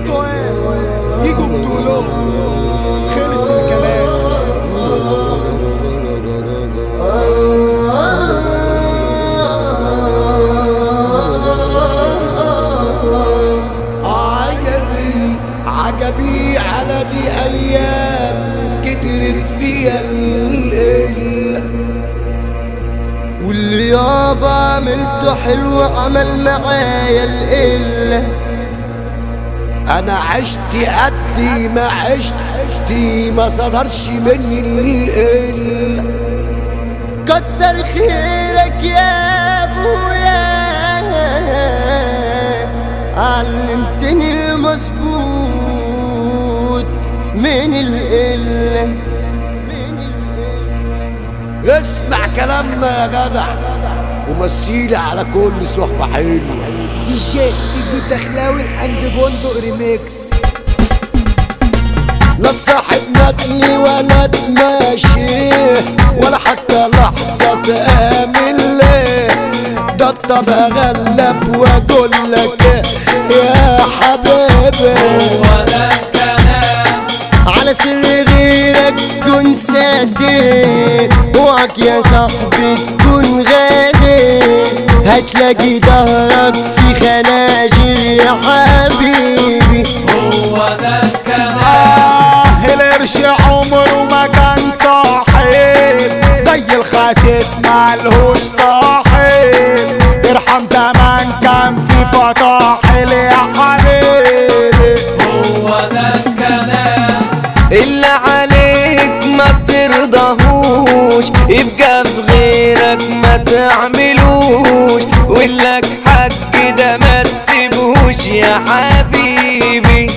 انتوا ايه يجوا بطولوا خلص الكلام عجبي عجبي على دي ايام كترت فيها القلة واللي يابا عملته حلو عمل معايا القلة انا عشت قدي ما عشتي ما صدرش مني القلة كتر خيرك يا ابويا علمتني المظبوط من القلة من القلة اسمع كلامنا يا جدع ومثيلي على كل صحبة حلوة دي جي فيجو دخلاوي اند بندق ريميكس لا تصاحب ندني ولا تماشي ولا حتى لحظة تآمن ليه ده الطب اغلب واقول لك يا حبيبي على سر غيرك كن ساتر اوعك يا صاحبي تكون غادر هتلاقي ظهرك في خناجر يا حبيبي آه القرش عمره ما كان صاحب زي الخاسس مالهوش صاحب ارحم زمان كان في فطاحل يا حبيبي اللي عليك ما ترضاهوش يبقى في غيرك ما تعملوش ولك حق ده ما تسيبهوش يا حبيبي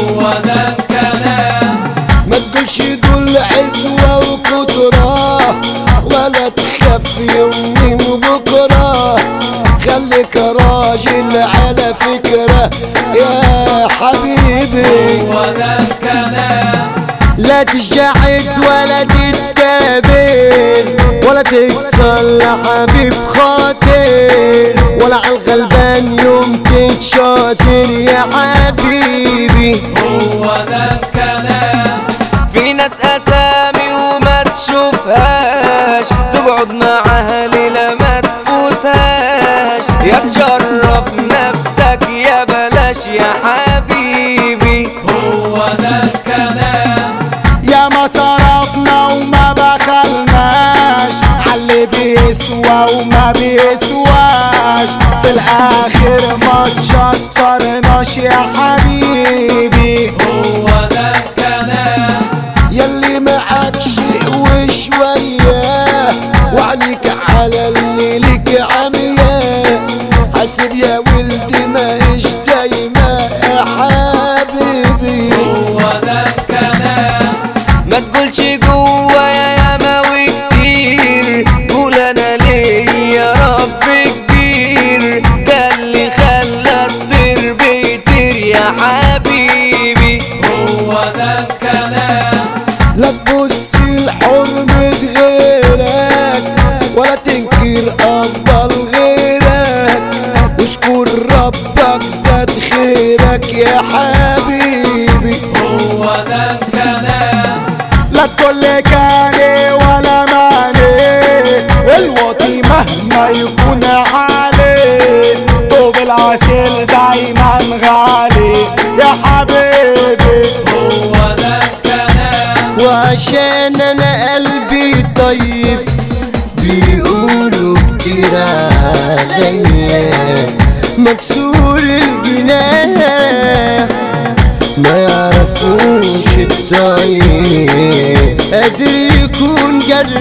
ما تقولش دول عزوة وكترة ولا تخاف يوم من بكرة خليك راجل على فكرة يا حبيبي لا تجحد ولا تتكابر ولا تكسر لحبيب خاطر ولا على الغلبان يوم تتشاطر يا حبيبي في ناس اسامي وما تشوفهاش تقعد معاها ليلة ما تفوتهاش يا تشرف نفسك يا بلاش يا حبيبي يا ما صرفنا وما بخلناش عاللي بيسوى وما بيسواش في الاخر ما تشطرناش يا حبيبي يلي معاك شيء وشوية وعنيك على اللي لك عمية حاسب يا ولدي ما إيش دايما يا حبيبي ما تقولش جوا يا يماوي كتير قول انا ليه يا رب كبير ده اللي خلى الطير بيطير يا حبيبي لا تبص لحرمة غيرك ولا تنكر أفضل غيرك واشكر ربك زاد خيرك يا حبيبي لا تقول كاني ولا ماني الوطي مهما يكون عالي طوب العسل دايما غالي يا حبيبي وعشان انا قلبي طيب بيقولوا كتير عليا مكسور الجناح ما يعرفوش الطيب قادر يكون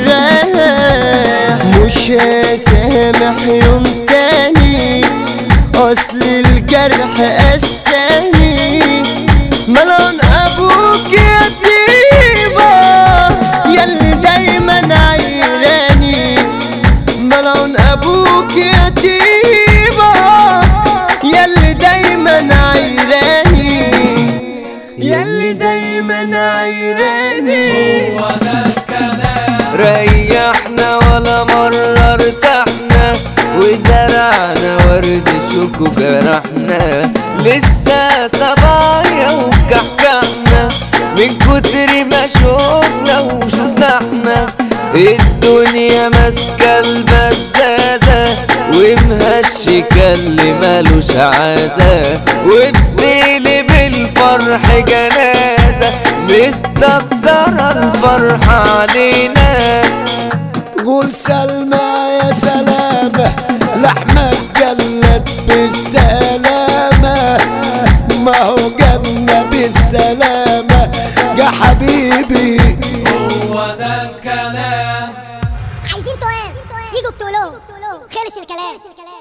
جراح مش هسامح يوم تاني اصل الجرح قساني ملون ابوك يا طيبة ياللي دايما عيراني ملون ابوك يا طيبة ياللي دايما عيراني ياللي دايما عيراني ريحنا ولا مرة ارتحنا وزرعنا ورد شوك وجرحنا لسه صبايا وكحكحنا من كتر ما شوفنا وشوفنا احنا الدنيا ماسكة البزازة ومهشكة اللي مالوش عازة وبتقلب الفرح جنازة مستقدرة الفرحة علينا قول سلمى يا سلامة لحمك جلت بالسلامة ما هو جنة بالسلامة يا حبيبي عايزين تقال يجوا بتقولهم خلص الكلام